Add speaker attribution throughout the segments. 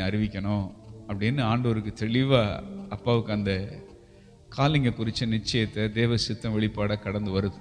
Speaker 1: அறிவிக்கணும் அப்படின்னு ஆண்டவருக்கு தெளிவாக அப்பாவுக்கு அந்த காலிங்க குறித்த நிச்சயத்தை தேவ சித்தம் வெளிப்பாட கடந்து வருது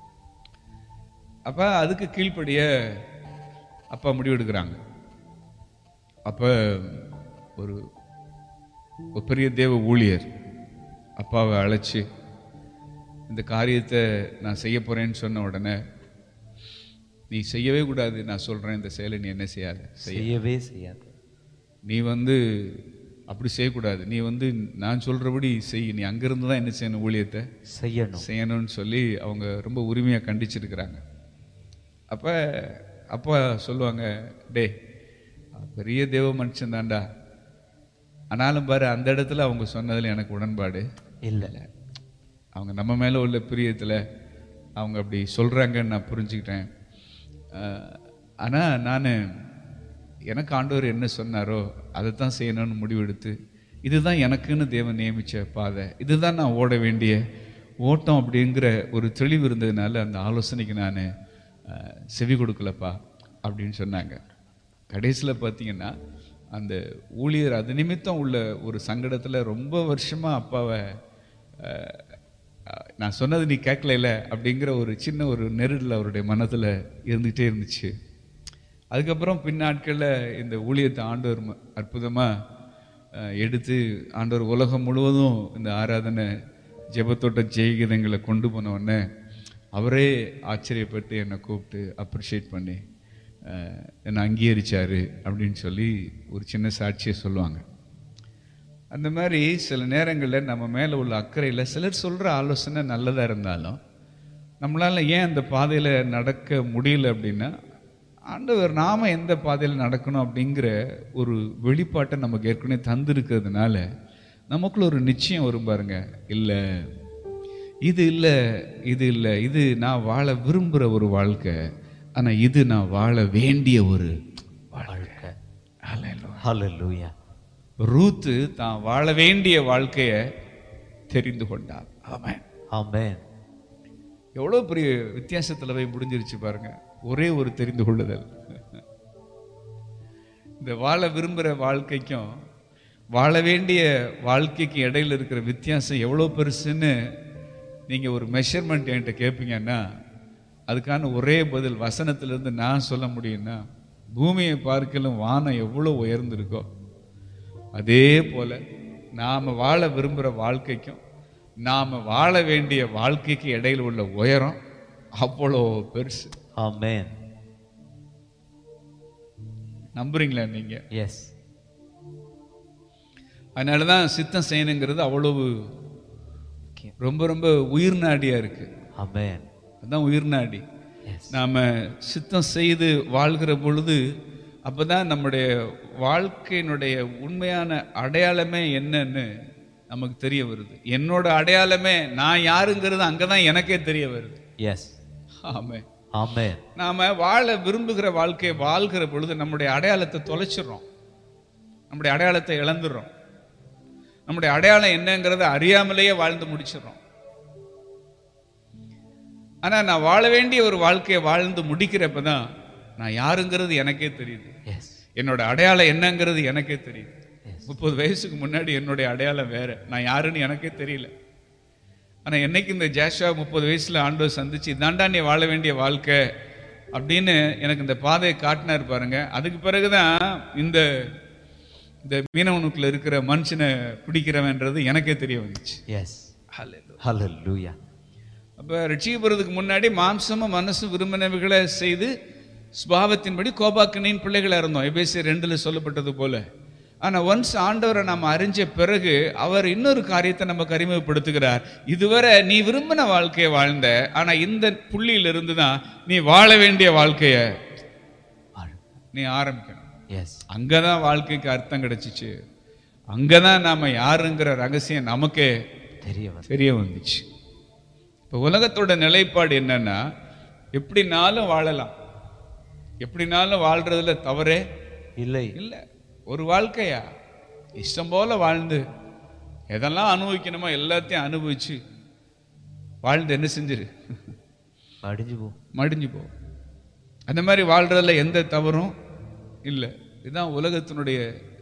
Speaker 1: அப்போ அதுக்கு கீழ்ப்படிய அப்பா முடிவெடுக்கிறாங்க அப்போ ஒரு ஒரு பெரிய தேவ ஊழியர் அப்பாவை அழைச்சி இந்த காரியத்தை நான் செய்ய போறேன்னு சொன்ன உடனே நீ செய்யவே கூடாது நான் சொல்றேன் இந்த செயலை நீ என்ன செய்யாத செய்ய
Speaker 2: செய்யவே செய்யாது
Speaker 1: நீ வந்து அப்படி செய்யக்கூடாது நீ வந்து நான் சொல்றபடி செய் நீ அங்கிருந்து தான் என்ன செய்யணும் ஊழியத்தை
Speaker 2: செய்யணும்
Speaker 1: செய்யணும்னு சொல்லி அவங்க ரொம்ப உரிமையாக கண்டிச்சிருக்கிறாங்க அப்போ அப்பா சொல்லுவாங்க டே பெரிய தேவ மனுஷன் தான்டா ஆனாலும் பாரு அந்த இடத்துல அவங்க சொன்னதில் எனக்கு உடன்பாடு
Speaker 2: இல்லை
Speaker 1: அவங்க நம்ம மேலே உள்ள பிரியத்தில் அவங்க அப்படி சொல்கிறாங்கன்னு நான் புரிஞ்சுக்கிட்டேன் ஆனால் நான் எனக்கு ஆண்டவர் என்ன சொன்னாரோ அதை தான் செய்யணும்னு முடிவெடுத்து இதுதான் எனக்குன்னு தேவன் நியமித்த பாதை இதுதான் நான் ஓட வேண்டிய ஓட்டம் அப்படிங்கிற ஒரு தெளிவு இருந்ததுனால அந்த ஆலோசனைக்கு நான் செவி கொடுக்கலப்பா அப்படின்னு சொன்னாங்க கடைசியில் பார்த்தீங்கன்னா அந்த ஊழியர் அது நிமித்தம் உள்ள ஒரு சங்கடத்தில் ரொம்ப வருஷமாக அப்பாவை அஹ், அஹ், நான் சொன்னது நீ கேட்கல அப்படிங்கிற ஒரு சின்ன ஒரு நெருடல் அவருடைய மனதில் இருந்துகிட்டே இருந்துச்சு அதுக்கப்புறம் பின்னாட்களில் இந்த ஊழியத்தை ஆண்டவர் ம- அற்புதமா அஹ், எடுத்து ஆண்டவர் உலகம் முழுவதும் இந்த ஆராதனை ஜெபத்தோட்ட ஜெயகீதங்களை கொண்டு போன உடனே அவரே ஆச்சரியப்பட்டு என்னை கூப்பிட்டு அப்ரிஷியேட் பண்ணி அஹ், என்னை அங்கீகரிச்சாரு அப்படின்னு சொல்லி ஒரு சின்ன சாட்சியை சொல்லுவாங்க அந்த மாதிரி சில நேரங்களில் நம்ம மேலே உள்ள அக்கறையில் சிலர் சொல்கிற ஆலோசனை நல்லதாக இருந்தாலும் நம்மளால் ஏன் அந்த பாதையில் நடக்க முடியல அப்படின்னா ஆண்டவர் நாம எந்த பாதையில் நடக்கணும் அப்படிங்கிற ஒரு வெளிப்பாட்டை நமக்கு ஏற்கனவே தந்திருக்கிறதுனால நமக்குள்ள ஒரு நிச்சயம் வரும் பாருங்க இல்லை இது இல்லை இது இல்லை இது நான் வாழ விரும்புகிற ஒரு வாழ்க்கை ஆனால் இது நான் வாழ வேண்டிய ஒரு
Speaker 2: வாழ்க்கை
Speaker 1: Hallelujah.
Speaker 2: ஹalleluya
Speaker 1: ரூத்து தான் வாழ வேண்டிய வாழ்க்கையை தெரிந்து கொண்டார் ஆமென்
Speaker 2: ஆமென்
Speaker 1: எவ்வளோ பெரிய வித்தியாசத்தில் போய் முடிஞ்சிருச்சு பாருங்க ஒரே ஒரு தெரிந்து கொள்ளுதல் இந்த வாழ விரும்புகிற வாழ்க்கைக்கும் வாழ வேண்டிய வாழ்க்கைக்கு இடையில இருக்கிற வித்தியாசம் எவ்வளோ பெருசுன்னு நீங்கள் ஒரு மெஷர்மெண்ட் என்கிட்ட கேட்பீங்கன்னா அதுக்கான ஒரே பதில் வசனத்திலிருந்து நான் சொல்ல முடியும்னா பூமியை பார்க்கலும் வானம் எவ்வளோ உயர்ந்திருக்கோ அதே போல நாம் வாழ விரும்புகிற வாழ்க்கைக்கும் நாம் வாழ வேண்டிய வாழ்க்கைக்கு இடையில உள்ள உயரம் அவ்வளோ பெருசு
Speaker 2: ஆமென்
Speaker 1: நம்புறீங்களா நீங்க
Speaker 2: எஸ்
Speaker 1: அதனால தான் சித்தம் செய்யணுங்கிறது அவ்வளவு ரொம்ப ரொம்ப உயிர் நாடியா இருக்கு
Speaker 2: ஆமென்
Speaker 1: அதுதான் உயிர் நாடி
Speaker 2: எஸ்
Speaker 1: நாம சித்தம் செய்து வாழ்கிற பொழுது அப்பதான் நம்முடைய வாழ்க்கையினுடைய உண்மையான அடையாளமே என்னன்னு நமக்கு தெரிய வருது என்னோட அடையாளமே நான் யாருங்கிறது அங்கதான் எனக்கே தெரிய வருது
Speaker 2: எஸ்
Speaker 1: ஆமே
Speaker 2: ஆமென்
Speaker 1: நாம வாழ விரும்புகிற வாழ்க்கையை வாழ்கிற பொழுது நம்முடைய அடையாளத்தை தொலைச்சிடுறோம் நம்முடைய அடையாளத்தை இழந்துடுறோம் நம்முடைய அடையாளம் என்னங்கிறத அறியாமலேயே வாழ்ந்து முடிச்சிடுறோம் ஆனா நான் வாழ வேண்டிய ஒரு வாழ்க்கையை வாழ்ந்து முடிக்கிறப்ப தான் நான் யாருங்கிறது எனக்கே தெரியுது
Speaker 2: எஸ்
Speaker 1: என்னோட அடையாளம் என்னங்கிறது எனக்கே தெரியுது முப்பது வயசுக்கு முன்னாடி என்னுடைய அடையாளம் வேற நான் யாருன்னு எனக்கே தெரியல ஆனா என்னைக்கு இந்த ஜாஷா முப்பது வயசுல ஆண்டவர் சந்திச்சு இதாண்டா நீ வாழ வேண்டிய வாழ்க்கை அப்படின்னு எனக்கு இந்த பாதையை காட்டினார் பாருங்க அதுக்கு பிறகுதான் இந்த இந்த மீனவனுக்குள்ள இருக்கிற மனுஷனை பிடிக்கிறவன்றது எனக்கே தெரிய வந்துச்சு
Speaker 2: எஸ் ஹalleluya
Speaker 1: அப்ப ரட்சிக்கப்படுறதுக்கு முன்னாடி மாம்சமும் மனசும் விரும்பினவைகளை செய்து சுபாவத்தின்படி கோபாக்கனின் பிள்ளைகளா இருந்தோம் எபேசி ரெண்டுல சொல்லப்பட்டது போல ஆனா ஒன்ஸ் ஆண்டவரை நம்ம அறிஞ்ச பிறகு அவர் இன்னொரு காரியத்தை நமக்கு அறிமுகப்படுத்துகிறார் இதுவரை நீ விரும்பின வாழ்க்கையை வாழ்ந்த ஆனா இந்த புள்ளியிலிருந்து தான் நீ வாழ வேண்டிய வாழ்க்கைய நீ ஆரம்பிக்கணும்
Speaker 2: எஸ்
Speaker 1: அங்கதான் வாழ்க்கைக்கு அர்த்தம் கிடைச்சிச்சு அங்கதான் நாம யாருங்கிற ரகசியம் நமக்கே
Speaker 2: தெரிய வரும்
Speaker 1: தெரிய வந்துச்சு இப்போ உலகத்தோட நிலைப்பாடு என்னன்னா எப்படினாலும் வாழலாம் எப்படினாலும் வாழ்றதுல தவறே
Speaker 2: இல்லை
Speaker 1: இல்லை ஒரு வாழ்க்கையா இஷ்டம் போல வாழ்ந்து எதெல்லாம் அனுபவிக்கணுமோ எல்லாத்தையும் அனுபவிச்சு வாழ்ந்து என்ன செஞ்சிரு
Speaker 2: அடிஞ்சு போ
Speaker 1: மடிஞ்சு போ அந்த மாதிரி வாழ்றதுல எந்த தவறும் இல்லை இதுதான் உலகத்தினுடைய